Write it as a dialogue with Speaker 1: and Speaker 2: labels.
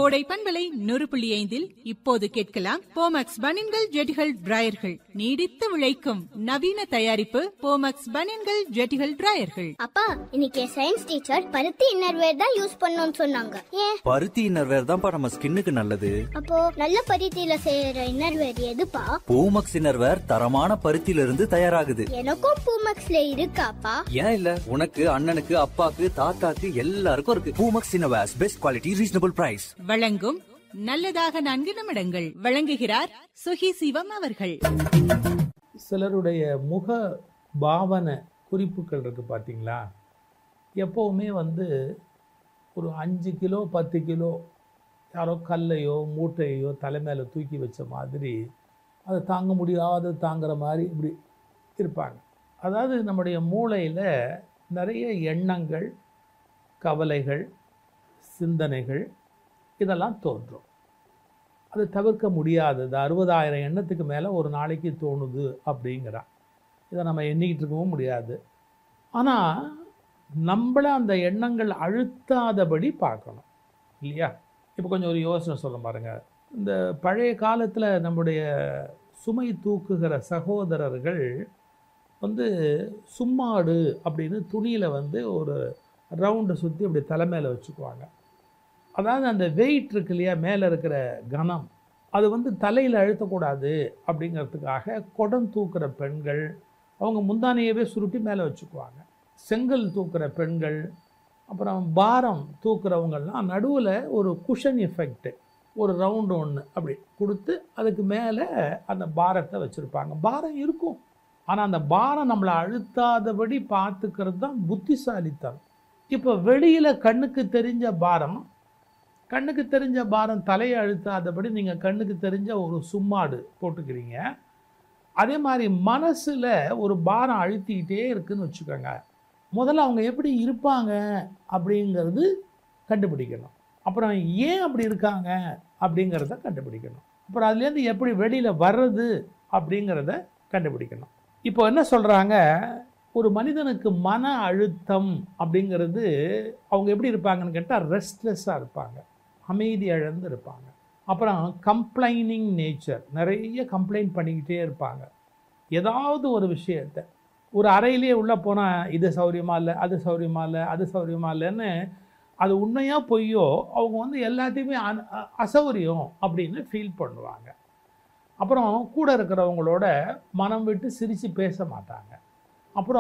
Speaker 1: கோடை பண்பலை நூறு புள்ளி ஐந்தில் இப்போது கேட்கலாம் போமக்ஸ் பனின்கள் ஜெட்டிகள் டிராயர்கள் நீடித்து உழைக்கும் நவீன தயாரிப்பு போமக்ஸ் பனின்கள் ஜெட்டிகள் டிராயர்கள்
Speaker 2: அப்பா இன்னைக்கு சயின்ஸ் டீச்சர் பருத்தி இன்னர்வேர் தான் யூஸ் பண்ணணும்னு சொன்னாங்க ஏன்
Speaker 3: பருத்தி இன்னர்வேர் தான்ப்பா நம்ம ஸ்கின்னுக்கு நல்லது
Speaker 2: அப்போ நல்ல பருத்தியில செய்யற இன்னர்வேர் எதுப்பா
Speaker 3: பூமக்ஸ் இன்னர்வேர் தரமான பருத்தியில இருந்து தயாராகுது
Speaker 2: எனக்கும் பூமக்ஸ்ல இருக்காப்பா
Speaker 3: ஏன் இல்ல உனக்கு அண்ணனுக்கு அப்பாக்கு தாத்தாக்கு எல்லாருக்கும் இருக்கு Poomex innerwears best quality reasonable price
Speaker 1: வழங்கும் நல்லதாக நான்கு நிமிடங்கள் வழங்குகிறார் சுகி சிவம் அவர்கள்
Speaker 4: சிலருடைய முக பாவனை குறிப்புகள் இருக்குது பார்த்தீங்களா எப்போவுமே வந்து ஒரு அஞ்சு கிலோ பத்து கிலோ யாரோ கல்லையோ மூட்டையோ தலை மேலே தூக்கி வச்ச மாதிரி அதை தாங்க முடியாத தாங்குற மாதிரி இப்படி இருப்பாங்க அதாவது நம்முடைய மூளையில் நிறைய எண்ணங்கள் கவலைகள் சிந்தனைகள் இதெல்லாம் தோன்றும் அது தவிர்க்க முடியாதது அறுபதாயிரம் எண்ணத்துக்கு மேலே ஒரு நாளைக்கு தோணுது அப்படிங்கிறான் இதை நம்ம எண்ணிக்கிட்டு இருக்கவும் முடியாது ஆனால் நம்மளை அந்த எண்ணங்கள் அழுத்தாதபடி பார்க்கணும் இல்லையா இப்போ கொஞ்சம் ஒரு யோசனை சொல்ல பாருங்க இந்த பழைய காலத்தில் நம்முடைய சுமை தூக்குகிற சகோதரர்கள் வந்து சும்மாடு அப்படின்னு துணியில் வந்து ஒரு ரவுண்டை சுற்றி அப்படி தலை மேலே வச்சுக்குவாங்க அதாவது அந்த வெயிட் இருக்கு இல்லையா மேலே இருக்கிற கனம் அது வந்து தலையில் அழுத்தக்கூடாது அப்படிங்கிறதுக்காக குடம் தூக்குற பெண்கள் அவங்க முந்தானையவே சுருட்டி மேலே வச்சுக்குவாங்க செங்கல் தூக்குற பெண்கள் அப்புறம் பாரம் தூக்குறவங்கெல்லாம் நடுவில் ஒரு குஷன் எஃபெக்ட் ஒரு ரவுண்டு ஒன்று அப்படி கொடுத்து அதுக்கு மேலே அந்த பாரத்தை வச்சுருப்பாங்க பாரம் இருக்கும் ஆனால் அந்த பாரம் நம்மளை அழுத்தாதபடி பார்த்துக்கிறது தான் புத்திசாலித்தனம் இப்போ வெளியில் கண்ணுக்கு தெரிஞ்ச பாரம் கண்ணுக்கு தெரிஞ்ச பாரம் தலையை அழுத்தாதபடி நீங்கள் கண்ணுக்கு தெரிஞ்ச ஒரு சும்மாடு போட்டுக்கிறீங்க அதே மாதிரி மனசில் ஒரு பாரம் அழுத்திக்கிட்டே இருக்குன்னு வச்சுக்கோங்க முதல்ல அவங்க எப்படி இருப்பாங்க அப்படிங்கிறது கண்டுபிடிக்கணும் அப்புறம் ஏன் அப்படி இருக்காங்க அப்படிங்கிறத கண்டுபிடிக்கணும் அப்புறம் அதுலேருந்து எப்படி வெளியில் வர்றது அப்படிங்கிறத கண்டுபிடிக்கணும் இப்போ என்ன சொல்கிறாங்க ஒரு மனிதனுக்கு மன அழுத்தம் அப்படிங்கிறது அவங்க எப்படி இருப்பாங்கன்னு கேட்டால் ரெஸ்ட்லெஸ்ஸாக இருப்பாங்க அமைதி இழந்து இருப்பாங்க அப்புறம் கம்ப்ளைனிங் நேச்சர் நிறைய கம்ப்ளைண்ட் பண்ணிக்கிட்டே இருப்பாங்க ஏதாவது ஒரு விஷயத்தை ஒரு அறையிலேயே உள்ளே போனால் இது சௌரியமா இல்லை அது சௌரியமா இல்லை அது சௌரியமா இல்லைன்னு அது உண்மையாக பொய்யோ அவங்க வந்து எல்லாத்தையுமே அன- அ- அசௌரியம் அப்படின்னு ஃபீல் பண்ணுவாங்க அப்புறம் கூட இருக்கிறவங்களோட மனம் விட்டு சிரித்து பேச மாட்டாங்க